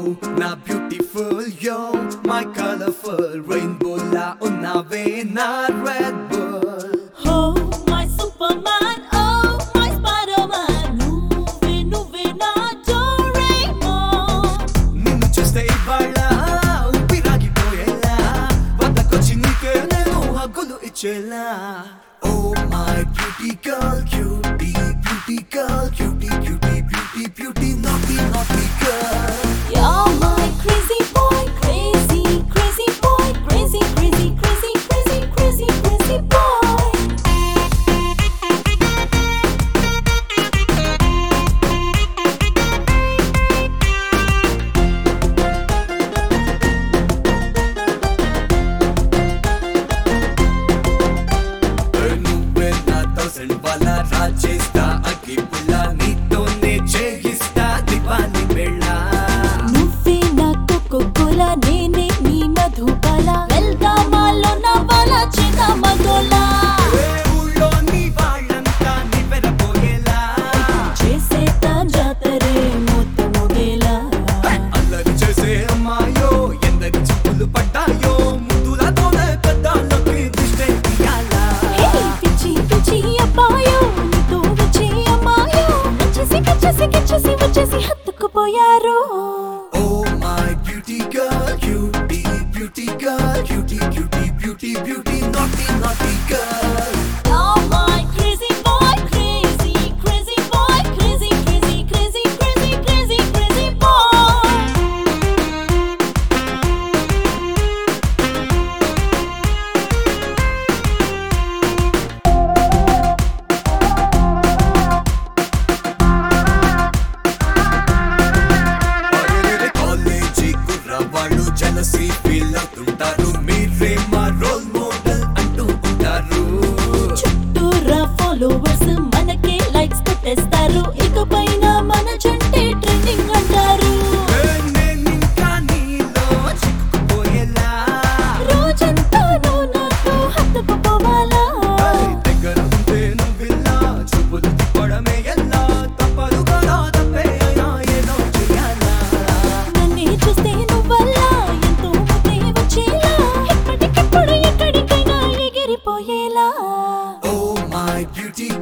నా beautiful yo my colourful rainbow లా ఉన్నావే నా Red Bull Oh, my Superman, oh, my Spider-Man. నువ్వే నువ్వే నా Doraemon. నిన్ను చూస్తే ఇవాళ ఊపిరాగిపోయేలా వద్దకొచ్చి నీకే నేను హగ్గులు ఇచ్చేలా oh my beauty girl cutie beauty girl cutie cutie beauty beauty naughty naughty girl You're my crazy boy, crazy, crazy boy, crazy, crazy, crazy, crazy, crazy, crazy boy. నువ్వే నా థౌసండ్ వాళ్ళ రాజేస్తా అగ్గి పుల్ల నీతోనే చేయిస్తా దివాళి వేళ నువ్వే నా కోకోకోలా నేనే నీ మధుబాల వెళ్దామాలో నా బాల చేద్దామా గోలా ఏ ఊళ్ళో నీ వాళ్ళంతా నివ్వెరపోయేలా చేసేత జాతరే మొత్తం మొగేలా అల్లరి చేసే అమ్మాయో ఎందరి చిప్పులు పడ్డాయో ముద్దులతోనే పెద్దాళ్ళకి దిష్టే తీయాలా హే పిచ్చి పిచ్చి అబ్బాయో నీతో వచ్చే అమ్మాయో వచ్చేసి వచ్చేసి వచ్చేసి వచ్చేసి హత్తుకుపోయారు oh my beauty girl cutie beauty girl cutie cutie beauty beauty naughty naughty girl Oh my crazy boy, crazy, crazy boy, crazy, crazy, crazy, crazy, crazy, crazy boy. College కుర్రవాళ్ళు జలసి ఫీల్ అవుతుంటారు మీరే మా role model అంటూ ఉంటారు చుట్టూరా followers మనకే likes కొట్టేస్తారు ఇకపైన మన జంటే ట్రెండింగ్ అంటారు ఏ నేనింకా నీలో చిక్కుకుపోయేలా రోజంతా నువ్వు నాతో హత్తుకుపోవాలా ఏయ్, దగ్గర ఉంటే నువ్విలా చూపులు తిప్పడమే ఎలా తప్పదు కదా తప్పే అయినా ఏదో చేయాలా నన్నే చూస్తే నువ్వల్లా ఎంతో ముద్దే వచ్చేలా ఎప్పటికెప్పుడు ఎక్కడికైనా ఎగిరిపోయేలా ఓ మై బ్యూటీ